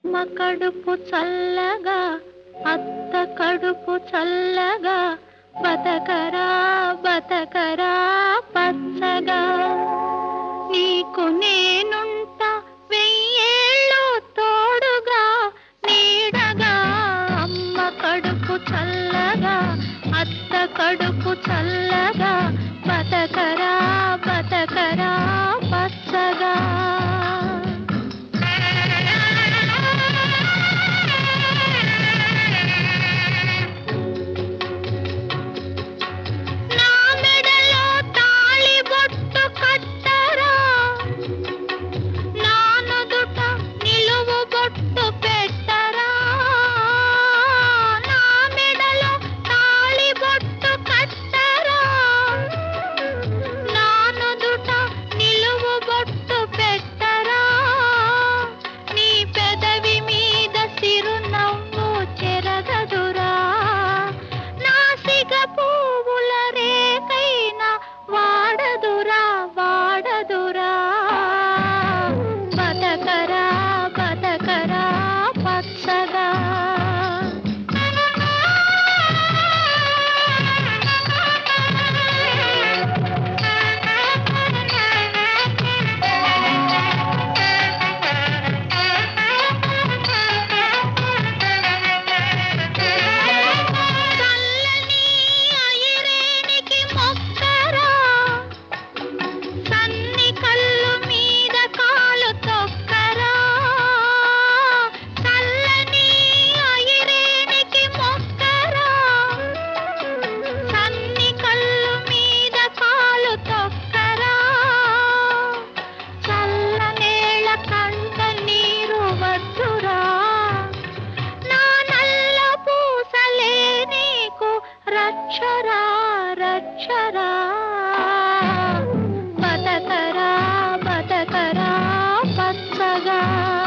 అమ్మ కడుపు చల్లగా అత్త కడుపు చల్లగా బతకరా బతకరా పచ్చగా నీకు నేనుంటా వెయ్యేళ్ళు తోడుగా నీడగా అమ్మ కడుపు చల్లగా అత్త కడుపు చల్లగా బతకరా బతకరా పచ్చగా నా మెడలో తాళి బొట్టు కట్టరా నా నుదుట నిలువు బొట్టు పెట్టరా నా మెడలో తాళి బొట్టు కట్టరా నా నుదుట నిలువు బొట్టు పెట్టరా నీ పెదవి మీద చిరునవ్వు చెరగదురా నాసిక పువ్వుల రేకైనా వాడదురా వాడదురా బతకరా బతకరా పచ్చగా చల్లని అయరేనికి మొక్కరా సన్ని కళ్ళు మీద కాలు తొక్కరా చల్లని అయరేనికి మొక్కరా సన్ని కళ్ళు మీద కాలు తొక్కరా చల్లనేళ్ళ కంట నీరు వద్దురా నా నల్ల పూసలే నీకు రక్షరా రక్షరా బతకరా బతకరా పచ్చగా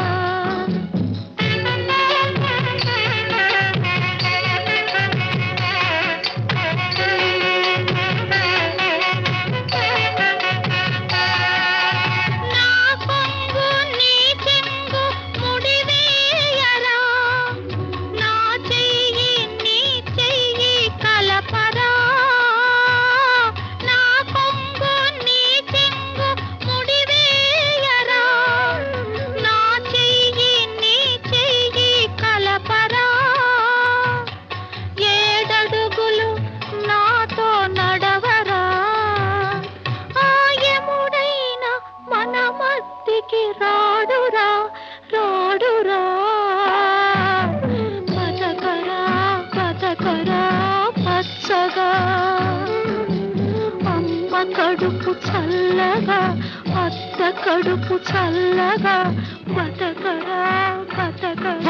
నా కొంగు నీ చెంగు ముడివేయరా నా చెయ్యి నీ చెయ్యి కలపరా నా కొంగు నీ చెంగు ముడివేయరా నా చెయ్యి నీ చెయ్యి కలపరా ఏడడుగులు నాతో నడవరా ఆయముడైన మన మత్తికి రాడురా రాడురా బతకరా బతకరా పచ్చగా అమ్మ కడుపు చల్లగా అత్త కడుపు చల్లగా బతకరా బతకరా